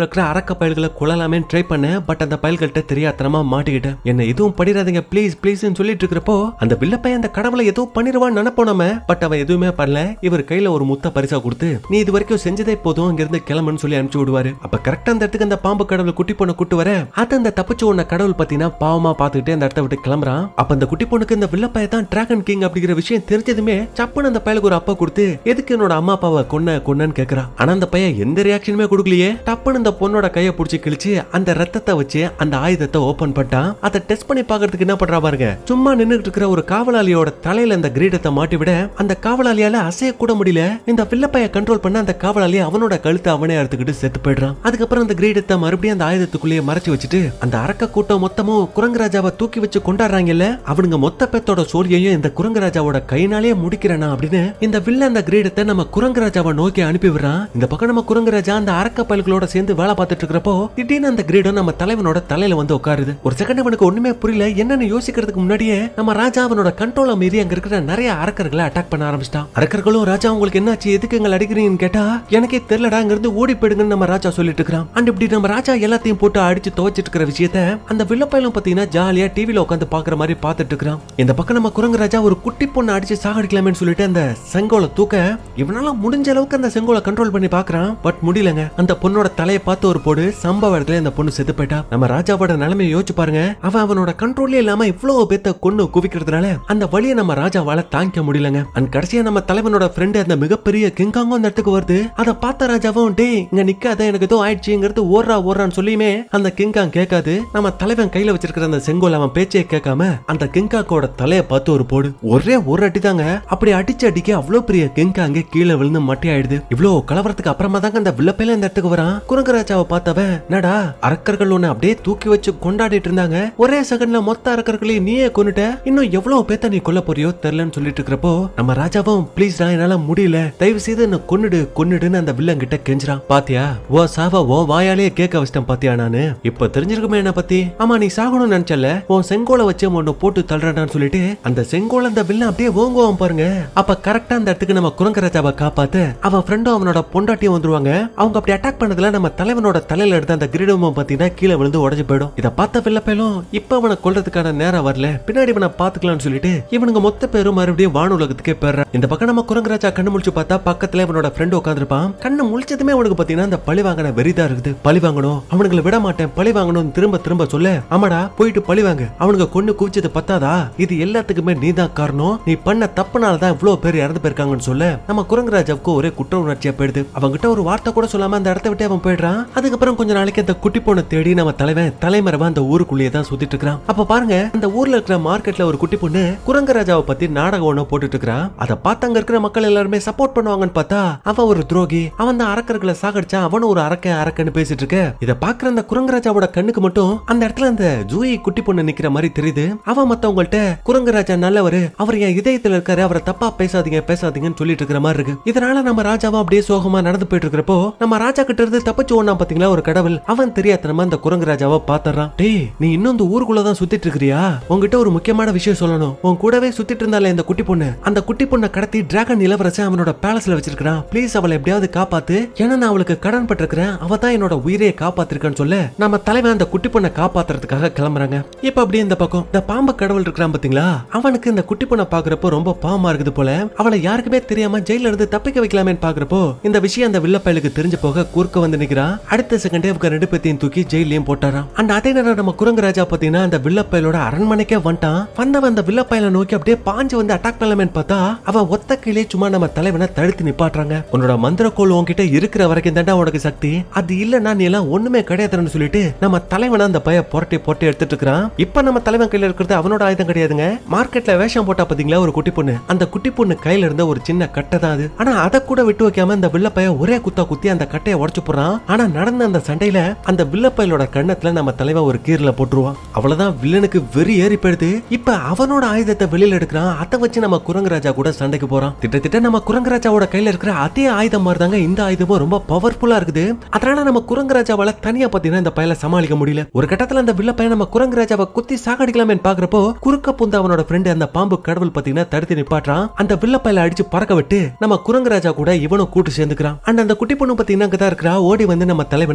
[SPEAKER 1] அரக்க பயல்களை கொள்ளலாமே ட்ரை பண்ணேன் பட் அந்த பயல்கள்ட்ட தெரியாத்தனமா மாட்டிக்கிட்டேன் என்ன எதுவும் பண்ணிடாதீங்க ப்ளீஸ் ப்ளீஸ்னு சொல்லிட்டு இருக்கிறப்போ அந்த வில்ல பையன் அந்த கடவுளை ஏதோ பண்ணிடுவான்னு நினைப்போம் நம்ம பட் அவன் எதுவுமே பண்ணல இவர் கையில ஒரு முத்த பரிசா கொடுத்து நீ இது வரைக்கும் செஞ்சதே போதும் இங்க இருந்து கிளம்புன்னு சொல்லி அனுப்பிச்சு விடுவாரு அப்ப கரெக்டா அந்த இடத்துக்கு அந்த பாம்பு கடவுள் குட்டி பொண்ணை கூட்டு வர அது அந்த தப்பிச்சு உன்ன கடவுள் பாத்தீங்கன்னா பாவமா பாத்துக்கிட்டு அந்த இடத்த விட்டு கிளம்புறான் அப்ப அந்த குட்டி பொண்ணுக்கு இந்த வில்ல பையன் தான் டிராகன் கிங் அப்படிங்கிற விஷயம் தெரிஞ்சதுமே சப்புன்னு அந்த பயலுக்கு ஒரு அப்பா கொடுத்து எதுக்கு என்னோட அம்மா அப்பாவை கொன்ன கொன்னன்னு கேக்குறான் ஆனா அந்த பையன் எந்த ரியாக்ஷனுமே கொடுக்கலையே டப்புன்னு இந்த பொண்ணோட கைய புடிச்சு கிழிச்சு அந்த ரத்தத்தை வச்சு அந்த ஆயுதத்தை ஓபன் பண்ணிட்டான் அதை டெஸ்ட் பண்ணி பாக்குறதுக்கு என்ன பண்றா பாருங்க சும்மா நின்னுட்டு இருக்கிற ஒரு காவலாளியோட தலையில அந்த கிரீடத்தை மாட்டி விட அந்த காவலாளியால அசைய கூட முடியல இந்த வில்லப்பைய கண்ட்ரோல் பண்ண அந்த காவலாளி அவனோட கழுத்தை அவனே அறுத்துக்கிட்டு செத்து போயிடுறான் அதுக்கப்புறம் அந்த கிரீடத்தை மறுபடியும் அந்த ஆயுதத்துக்குள்ளேயே மறைச்சு வச்சுட்டு அந்த அரக்க கூட்டம் மொத்தமும் குரங்கராஜாவை தூக்கி வச்சு கொண்டாடுறாங்கல்ல அவனுங்க மொத்த பேத்தோட சோழியையும் இந்த குரங்கராஜாவோட கைனாலேயே முடிக்கிறேனா அப்படின்னு இந்த வில்ல அந்த கிரீடத்தை நம்ம குரங்கராஜாவை நோக்கி அனுப்பி விடுறான் இந்த பக்கம் நம்ம குரங்கராஜா அந்த அரக்க பயல்களோட சேர்ந்து வேலை பார்த்துட்டு இருக்கிறப்போ திடீர்னு அந்த கிரீடம் நம்ம தலைவனோட தலையில வந்து உட்காருது ஒரு செகண்ட் அவனுக்கு ஒண்ணுமே புரியல என்னன்னு யோசிக்கிறதுக்கு முன்னாடியே நம்ம ராஜா அவனோட கண்ட்ரோலை மீறி அங்க இருக்கிற நிறைய அரக்கர்களை அட்டாக் பண்ண ஆரம்பிச்சிட்டான் அரக்கர்களும் ராஜா உங்களுக்கு என்னாச்சு எதுக்கு எங்களை அடிக்கிறீங்கன்னு கேட்டா எனக்கே தெரியலடா அங்க இருந்து ஓடி போயிடுங்கன்னு நம்ம ராஜா சொல்லிட்டு இருக்கிறான் அண்ட் இப்படி நம்ம ராஜா எல்லாத்தையும் போட்டு அடிச்சு துவைச்சிட்டு இருக்கிற விஷயத்த அந்த வில்லப்பையிலும் பாத்தீங்கன்னா ஜாலியா டிவில உட்காந்து பாக்குற மாதிரி பார்த்துட்டு இருக்கிறான் இந்த பக்கம் நம்ம குரங்கு ராஜா ஒரு குட்டி பொண்ணை அடிச்சு சாகடிக்கலாமேன்னு சொல்லிட்டு அந்த செங்கோலை தூக்க இவனால முடிஞ்ச அளவுக்கு அந்த செங்கோலை கண்ட்ரோல் பண்ணி பாக்குறான் பட் முடியலங்க அந்த பொண்ணோட தலையை பார்த்து ஒரு போடு சம்பவ இடத்துல அந்த பொண்ணு செத்து போயிட்டா நம்ம ராஜாவோட நிலைமையை யோசிச்சு பாருங்க அவன் அவனோட கண்ட்ரோல்லே இல்லாம இவ்வளவு பேத்த கொண்டு குவிக்கிறதுனால அந்த வழியை நம்ம ராஜாவால தாங்கிக்க முடியலங்க அண்ட் கடைசியா நம்ம தலைவனோட ஃப்ரெண்டு அந்த மிகப்பெரிய கிங்காங்கும் அந்த இடத்துக்கு வருது அதை பார்த்த ராஜாவும் டேய் இங்க நிக்காத எனக்கு ஏதோ ஆயிடுச்சுங்கிறது ஓடுறா ஓடுறான்னு சொல்லியுமே அந்த கிங்காங் கேட்காது நம்ம தலைவன் கையில வச்சிருக்கிற அந்த செங்கோல் அவன் பேச்சே கேட்காம அந்த கிங்காக்கோட தலைய பார்த்து ஒரு போடு ஒரே ஒரு அடி தாங்க அப்படி அடிச்சு அடிக்க அவ்வளவு பெரிய கிங்காங்க கீழே விழுந்து மட்டி ஆயிடுது இவ்வளவு கலவரத்துக்கு அப்புறமா தாங்க அந்த வில்லப்பையில இந்த இடத்துக்கு வரான் குரங்கராஜாவை பார்த்தவன் நடா அரக்கர்கள் ஒண்ணு அப்படியே தூக்கி வச்சு கொண்டாடிட்டு இருந்தாங்க ஒரே செகண்ட்ல மொத்த அரக்கர்களையும் நீயே கொன்னுட்ட இன்னும் எவ்வளவு பேத்த நீ கொல்ல போறியோ தெரியலன்னு சொல்லிட்டு இருக்கிறப்போ நம்ம ராஜாவும் ப்ளீஸ் நான் என்னால முடியல தயவு செய்து என்ன கொன்னுடு கொன்னுடுன்னு அந்த வில்லன் கிட்ட கெஞ்சுறான் பாத்தியா ஓ சாவா ஓ வாயாலே கேட்க வச்சிட்டேன் பாத்தியா நானு இப்ப தெரிஞ்சிருக்குமே என்ன பத்தி ஆமா நீ சாகணும்னு நினைச்சல உன் செங்கோலை வச்சு உன்னை போட்டு தள்ளுறான்னு சொல்லிட்டு அந்த செங்கோல் அந்த வில்லன் அப்படியே ஓங்குவான் பாருங்க அப்ப கரெக்டா அந்த இடத்துக்கு நம்ம குரங்கராஜாவை காப்பாத்து அவன் ஃப்ரெண்டும் அவனோட பொண்டாட்டியும் வந்துருவாங்க அவங்க அப்படி அட்டாக் பண்ணதுல நம்ம தலைவனோட தலையில எடுத்த அந்த கிரீடமும் பாத்தீங்கன்னா கீழே விழுந்து உடஞ்சு போயிடும் இத பார்த்த வில்லப்பையிலும் இப்ப அவனை கொல்றதுக்கான நேரம் வரல பின்னாடி இவனை பாத்துக்கலாம்னு சொல்லிட்டு இவனுங்க மொத்த பேரும் மறுபடியும் வானுலகத்துக்கே போயிடுறான் இந்த பக்கம் நம்ம குரங்கராஜா கண்ணு முழிச்சு பார்த்தா பக்கத்துல இவனோட ஃப்ரெண்ட் உட்காந்துருப்பான் கண்ணு முழிச்சதுமே அவனுக்கு பாத்தீங்கன்னா அந்த பழி வாங்கின வெறிதா இருக்குது பழி வாங்கணும் அவனுங்களை விட மாட்டேன் பழி வாங்கணும் திரும்ப திரும்ப சொல்ல ஆமாடா போயிட்டு பழி வாங்க அவனுங்க கொண்டு குவிச்சது பத்தாதா இது எல்லாத்துக்குமே நீதான் காரணம் நீ பண்ண தப்புனால தான் இவ்வளவு பேர் இறந்து போயிருக்காங்கன்னு சொல்ல நம்ம குரங்கராஜாவுக்கு ஒரே குற்ற உணர்ச்சியா போயிடுது அவன்கிட்ட ஒரு வார்த்தை கூட சொல்லாம அந்த இடத்த விட்டு அவன் போயிடுறான் அதுக்கப்புறம் கொஞ்ச நாளைக்கு அந்த குட்டி பொண்ணை தேடி நம்ம தலைவன் தலைமறைவா அந்த ஊருக்குள்ளேயே தான் சுத்திட்டு இருக்கிறான் அப்ப பாருங்க அந்த ஊர்ல இருக்கிற மார்க்கெட்ல ஒரு குட்டி பொண்ணு குரங்கராஜாவை பத்தி நாடகம் ஒண்ணு போட்டுட்டு இருக்கிறான் அதை பார்த்து அங்க இருக்கிற மக்கள் எல்லாருமே சப்போர்ட் பண்ணுவாங்கன்னு பார்த்தா அவன் ஒரு துரோகி அவன் தான் அரக்கர்களை சாகடிச்சான் அவனும் ஒரு அரக்க அரக்கன்னு பேசிட்டு இருக்க இத பாக்குற அந்த குரங்கராஜாவோட கண்ணுக்கு மட்டும் அந்த இடத்துல அந்த ஜூயி குட்டி பொண்ணு நிக்கிற மாதிரி தெரியுது அவன் மத்தவங்கள்ட்ட குரங்கராஜா நல்லவரு அவர் என் இதயத்துல இருக்காரு அவரை தப்பா பேசாதீங்க பேசாதீங்கன்னு சொல்லிட்டு இருக்கிற மாதிரி இருக்கு இதனால நம்ம ராஜாவும் அப்படியே சோகமா நடந்து போயிட்டு இருக்கிறப்போ நம்ம ராஜா கிட்ட இருந்து தப்பிச்சு ஓடனா பாத்தீங்களா ஒரு கடவுள் அவன் தெரியாதனமா அந்த குரங்கராஜாவை பாத்துறான் டேய் நீ இன்னும் இந்த ஊருக்குள்ளதான் சுத்திட்டு இருக்கிறியா உன்கிட்ட ஒரு முக்கியமான விஷயம் சொல்லணும் உன் கூடவே சுத்திட்டு இருந்தால இந்த குட்டி பொண்ணு அந்த குட்டி பொண்ணை கடத்தி டிராகன் இளவரசன் அவனோட பேலஸ்ல வச்சிருக்கான் ப்ளீஸ் அவளை எப்படியாவது காப்பாத்து ஏன்னா நான் அவளுக்கு கடன் பட்டிருக்கிறேன் அவ தான் என்னோட உயிரையே காப்பாத்திருக்கான்னு சொல்ல நம்ம தலைவன் அந்த குட்டி பொண்ணை காப்பாத்துறதுக்காக கிளம்புறாங்க இப்ப அப்படியே இந்த பக்கம் இந்த பாம்பு கடவுள் இருக்கிறான் பாத்தீங்களா அவனுக்கு இந்த குட்டி பொண்ணை பாக்குறப்போ ரொம்ப பாவமா இருக்குது போல அவளை யாருக்குமே தெரியாம ஜெயில இருந்து தப்பிக்க வைக்கலாமேன்னு பாக்குறப்போ இந்த விஷயம் அந்த வில்ல பயலுக்கு தெரிஞ்சு போக குறுக்க வந்து நிக்கிறான் அடுத்த செகண்டே இவங்க ரெண்டு பேத்தையும் தூக்கி ஜெயிலையும் போட்டாராம் அந்த அதே நேரம் நம்ம குரங்கராஜா பாத்தீங்கன்னா அந்த வில்ல பயலோட அரண்மனைக்கே வந்துட்டான் வந்தவன் அந்த வில்ல பயலை நோக்கி அப்படியே பாஞ்சு வந்து அட்டாக் பண்ணலாமேன்னு பார்த்தா அவன் ஒத்த கீழே சும்மா நம்ம தலைவனை தடுத்து நிப்பாட்டுறாங்க உன்னோட மந்திரக்கோள் உன்கிட்ட இருக்கிற வரைக்கும் தாண்டா உனக்கு சக்தி அது இல்லன்னா நீ எல்லாம் ஒண்ணுமே கிடையாதுன்னு சொல்லிட்டு நம்ம தலைவனை அந்த பய புரட்டி புரட்டி எடுத்துட்டு இருக்கிறான் இப்ப நம்ம தலைவன் கையில இருக்கிறது அவனோட ஆயுதம் கிடையாதுங்க மார்க்கெட்ல வேஷம் போட்டா பாத்தீங்களா ஒரு குட்டி பொண்ணு அந்த குட்டி பொண்ணு கையில இருந்த ஒரு சின்ன கட்டை தான் அது ஆனா அதை கூட விட்டு வைக்காம அந்த வில்லப்பைய ஒரே குத்தா குத்தி அந்த கட்டையை உடைச்சு போடுறான் ஆனா நடந்த அந்த சண்டையில அந்த வில்லப்பையலோட கண்ணத்துல நம்ம தலைவன் ஒரு கீரல போட்டுருவான் அவ்வளவுதான் வில்லனுக்கு வெறி ஏறி போயிடுது இப்ப அவனோட ஆயுதத்தை வெளியில எடுக்கிறான் அதை வச்சு நம்ம குரங்கராஜா கூட சண்டைக்கு போறான் திட்டத்திட்ட நம்ம குரங்கராஜாவோட கையில இருக்கிற அதே ஆயுதம் மாதிரி தாங்க இந்த ஆயுதமும் ரொம்ப பவர்ஃபுல்லா இருக்குது அதனால நம்ம குரங்கராஜாவால தனியா பாத்தீங்கன்னா இந்த பயல சமாளிக்க முடியல ஒரு கட்டத்துல அந்த வில்ல பையன் நம்ம குரங்கராஜாவை குத்தி சாகடிக்கலாமே பாக்குறப்போ குறுக்க புந்த அவனோட ஃப்ரெண்டு அந்த பாம்பு கடவுள் பாத்தீங்கன்னா தடுத்து நிப்பாட்டுறான் அந்த வில்ல பயல அடிச்சு பறக்க விட்டு நம்ம குரங்கராஜா கூட இவனும் கூட்டு சேர்ந்துக்கிறான் அண்ட் அந்த குட்டி பொண்ணு பாத்தீங்கன்னா அங்கதான் இருக்கிறா ஓடி வந்து நம்ம தலைவனை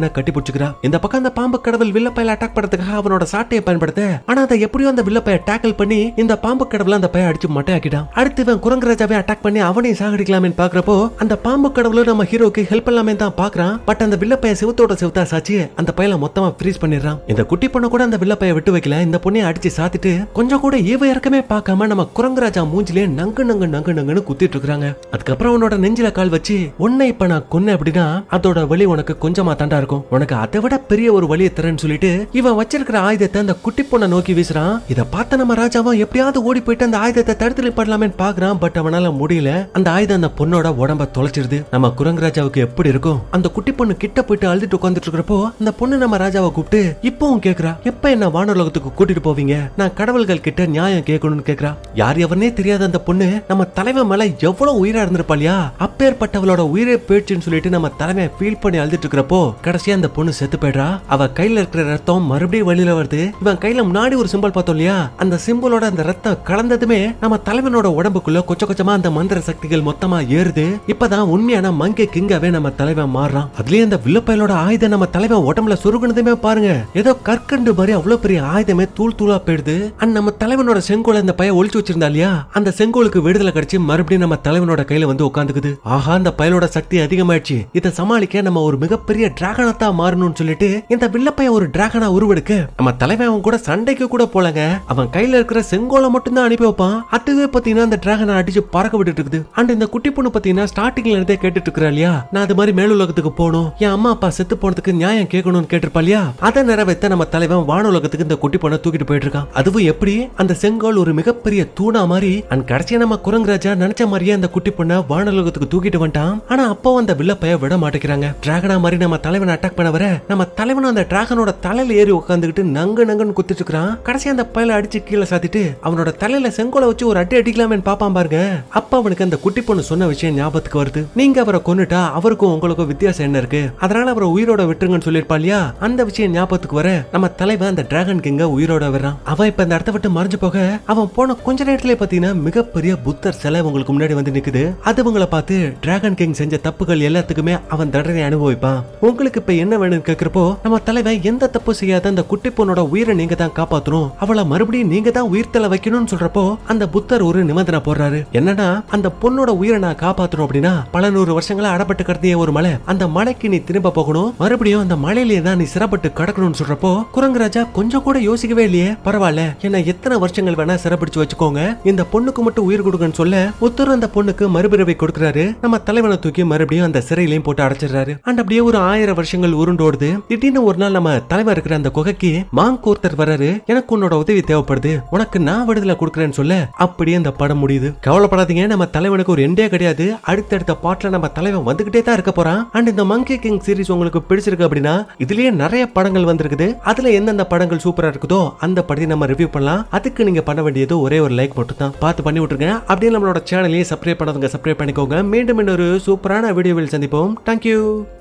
[SPEAKER 1] தலைவனை கட்டி பிடிச்சுக்கிறா இந்த பக்கம் அந்த பாம்பு கடவுள் வில்லப்பையில அட்டாக் பண்றதுக்காக அவனோட சாட்டையை பயன்படுத்த ஆனா அதை எப்படியோ அந்த வில்லப்பைய டேக்கிள் பண்ணி இந்த பாம்பு கடவுள அந்த பைய அடிச்சு மட்டையாக்கிட்டான் அடுத்து இவன் குரங்கு ராஜாவே அட்டாக் பண்ணி அவனையும் சாகடிக்கலாமே பாக்குறப்போ அந்த பாம்பு கடவுளும் நம்ம ஹீரோக்கு ஹெல்ப் பண்ணலாமே தான் பாக்குறான் பட் அந்த வில்லப்பைய சிவத்தோட சிவத்தா சாச்சு அந்த பையல மொத்தமா ஃப்ரீஸ் பண்ணிடுறான் இந்த குட்டி பொண்ணு கூட அந்த வில்லப்பைய விட்டு வைக்கல இந்த பொண்ணைய அடிச்சு சாத்திட்டு கொஞ்சம் கூட ஈவ இறக்கமே பார்க்காம நம்ம குரங்கு ராஜா மூஞ்சிலே நங்கு நங்கு நங்கு நங்குன்னு குத்திட்டு இருக்காங்க அதுக்கப்புறம் உன்னோட நெஞ்சில கால் வச்சு உன்னை இப்ப நான் கொன்னேன் அப்படின்னா அதோட வலி உனக்கு கொஞ்சமா தாண்டா இருக்கும் உனக்கு அதை விட பெரிய ஒரு வழியை தரேன்னு சொல்லிட்டு இவன் வச்சிருக்கிற ஆயுதத்தை அந்த குட்டி பொண்ணை நோக்கி வீசுறான் இத பார்த்த நம்ம ராஜாவும் எப்படியாவது ஓடி போயிட்டு அந்த ஆயுதத்தை தடுத்து நிப்பாடலாமேன்னு பாக்குறான் பட் அவனால முடியல அந்த ஆயுதம் அந்த பொண்ணோட உடம்ப தொலைச்சிருது நம்ம குரங்கு ராஜாவுக்கு எப்படி இருக்கும் அந்த குட்டி பொண்ணு கிட்ட போயிட்டு அழுதுட்டு உட்காந்துட்டு இருக்கிறப்போ அந்த பொண்ணு நம்ம ராஜாவை கூப்பிட்டு இப்பவும் கேக்குறா எப்ப என்ன வானுலகத்துக்கு கூட்டிட்டு போவீங்க நான் கடவுள்கள் கிட்ட நியாயம் கேட்கணும்னு கேக்குறா யார் எவனே தெரியாத அந்த பொண்ணு நம்ம தலைவன் மேல எவ்வளவு உயிரா இருந்திருப்பா இல்லையா அப்பேற்பட்டவளோட உயிரே போயிடுச்சுன்னு சொல்லிட்டு நம்ம தலைவன் ஃபீல் பண்ணி அழுதுட்டு இருக்கிறப்போ கடைசியா அந்த பொண்ணு செத்து போயிடுறா அவ கையில இருக்கிற ரத்தம் மறுபடியும் வெளியில வருது இவன் கையில முன்னாடி ஒரு சிம்பிள் பார்த்தோம் இல்லையா அந்த சிம்பிளோட அந்த ரத்தம் கலந்ததுமே நம்ம தலைவனோட உடம்புக்குள்ள கொச்ச கொச்சமா அந்த மந்திர சக்திகள் மொத்தமா ஏறுது இப்பதான் உண்மையான மங்கை கிங்காவே நம்ம தலைவன் மாறுறான் அதுலயே அந்த வில்லப்பயலோட ஆயுதம் நம்ம தலைவன் உடம்புல சொருகுனதுமே பாருங்க ஏதோ கற்கண்டு மாதிரி அவ்வளவு பெரிய ஆயுதமே தூள் தூளா போயிடுது அண்ட் நம்ம தலைவனோட செங்கோலை அந்த பையன் ஒளிச்சு வச்சிருந்தா இல்லையா அந்த செங்கோலுக்கு விடுதலை கிடைச்சு மறுபடியும் நம்ம தலைவனோட கையில வந்து உட்காந்துக்குது ஆஹா அந்த பயலோட சக்தி அதிகமாயிடுச்சு இதை சமாளிக்க நம்ம ஒரு மிகப்பெரிய டிராகனத்தா மாறணும்னு சொல்லிட்டு இந்த வில்லப்பைய ஒரு டிராகனா உருவெடுக்க நம்ம தலைவன் அவன் கூட சண்டைக்கு கூட போலங்க அவன் கையில இருக்கிற செங்கோலை மட்டும் தான் அனுப்பி வைப்பான் அதுவே பாத்தீங்கன்னா அந்த டிராகனை அடிச்சு பறக்க விட்டுட்டு இருக்குது அண்ட் இந்த குட்டி பொண்ணு பாத்தீங்கன்னா ஸ்டார்டிங்ல இருந்தே கேட்டுட்டு இருக்கிறா இல்லையா நான் அது மாதிரி மேலுலகத்துக்கு போகணும் என் அம்மா அப்பா செத்து போனதுக்கு நியாயம் கேட்கணும்னு கேட்டிருப்பா இல்லையா அதை நிறைவேற்ற நம்ம தலைவன் வானுலகத்துக்கு இந்த குட்டி பொண்ணை தூக்கிட்டு போயிட்டு இருக்கான் அதுவும் எப்படி அந்த செங்கோல் ஒரு மிகப்பெரிய தூணா மாதிரி அண்ட் கடைசியா நம்ம குரங்குராஜா நினைச்ச மாதிரியே அந்த குட்டி பொண்ணை வானுலகத்துக்கு தூக்கிட்டு வந்துட்டான் ஆனா அப்போ அந்த வில்லப்பைய விட மாட்டேங்கிறாங்க டிராகனா மாதிரி நம்ம தலைவனை அட்டாக் பண்ண வர நம்ம தலைவன் அந்த டிராகனோட தலையில ஏறி உட்காந்துக்கிட்டு நங்கு நங்குன்னு குத்திட்டு இருக்கான் கடைசி அந்த பயல அடிச்சு கீழே சாத்திட்டு அவனோட தலையில செங்கோலை வச்சு ஒரு அடி அடிக்கலாமேன்னு பாப்பான் பாருங்க அப்ப அவனுக்கு அந்த குட்டி பொண்ணு சொன்ன விஷயம் ஞாபகத்துக்கு வருது நீங்க அவரை கொன்னுட்டா அவருக்கும் உங்களுக்கும் வித்தியாசம் என்ன இருக்கு அதனால அவரை உயிரோட விட்டுருங்கன்னு சொல்லியிருப்பா இல்லையா அந்த விஷயம் ஞாபகத்துக்கு வர நம்ம தலைவன் அந்த டிராகன் கிங்க உயிரோட வர்றான் அவன் இப்ப இந்த இடத்த விட்டு மறைஞ்சு போக அவன் போன கொஞ்ச நேரத்திலே பாத்தீங்கன்னா மிகப்பெரிய புத்தர் சிலை உங்களுக்கு முன்னாடி வந்து நிக்குது அது உங்களை பார்த்து டிராகன் கிங் செஞ்ச தப்புகள் எல்லாத்துக்குமே அவன் தண்டனை அனுபவிப்பான் உங்களுக்கு இப்ப என்ன வேணும்னு கேக்குறப்போ நம்ம தலைவன் எந்த தப்பு செய்யாத அந்த குட்டி பொண்ணோட உயிரை நீங்க தான் காப்பாத்தணும் அவளை மறுபடியும் நீங்க தான் உயிர் தலை வைக்கணும்னு சொல்றப்போ அந்த புத்தர் ஒரு நிபந்தனை போடுறாரு என்னன்னா அந்த பொண்ணோட உயிரை நான் காப்பாத்தணும் அப்படின்னா பல நூறு வருஷங்களா அடப்பட்டு கிடந்திய ஒரு மலை அந்த மலைக்கு நீ திரும்ப போகணும் மறுபடியும் அந்த மலையிலேயே தான் நீ சிறப்பட்டு கடக்கணும்னு சொல்றப்போ குரங்குராஜா கொஞ்சம் கூட யோசிக்கவே இல்லையே பரவாயில்ல என்ன எத்தனை வருஷங்கள் வேணா சிறப்பிடிச்சு வச்சுக்கோங்க இந்த பொண்ணுக்கு மட்டும் உயிர் கொடுங்கன்னு சொல்ல புத்தர் அந்த பொண்ணுக்கு மறுபிறவை கொடுக்கறாரு நம்ம தலைவனை தூக்கி மறுபடியும் அந்த சிறையிலையும் போட்டு அடைச்சிடுறாரு அண்ட் அப்படியே ஒரு ஆயிரம் வருஷங்கள் உருண்டோடுது திடீர்னு ஒரு நாள் நம்ம தலைவர் இருக்கிற அந்த குகைக்கு மாங்க் ஒருத்தர் வர்றாரு எனக்கு உன்னோட உதவி தேவைப்படுது உனக்கு நான் விடுதலை கொடுக்குறேன்னு சொல்ல அப்படியே அந்த படம் முடியுது கவலைப்படாதீங்க நம்ம தலைவனுக்கு ஒரு எண்டே கிடையாது அடுத்தடுத்த பாட்டுல நம்ம தலைவன் வந்துகிட்டே தான் இருக்க போறான் அண்ட் இந்த மங்கி கிங் சீரிஸ் உங்களுக்கு பிடிச்சிருக்கு அப்படின்னா இதுலயே நிறைய படங்கள் வந்திருக்குது அதுல எந்தெந்த படங்கள் சூப்பரா இருக்குதோ அந்த படத்தை நம்ம ரிவ்யூ பண்ணலாம் அதுக்கு நீங்க பண்ண வேண்டியது ஒரே ஒரு லைக் மட்டும் தான் பார்த்து பண்ணி விட்டுருங்க அப்படியே நம்மளோட சேனலையும் சப்ஸ்கிரைப் பண்ணாதவங்க சப்ஸ்கிரைப் பண்ணிக்கோங்க மீண்டும் இன்னொரு சூப்பரான வீடியோவில் சந்திப்போம் தேங்க்யூ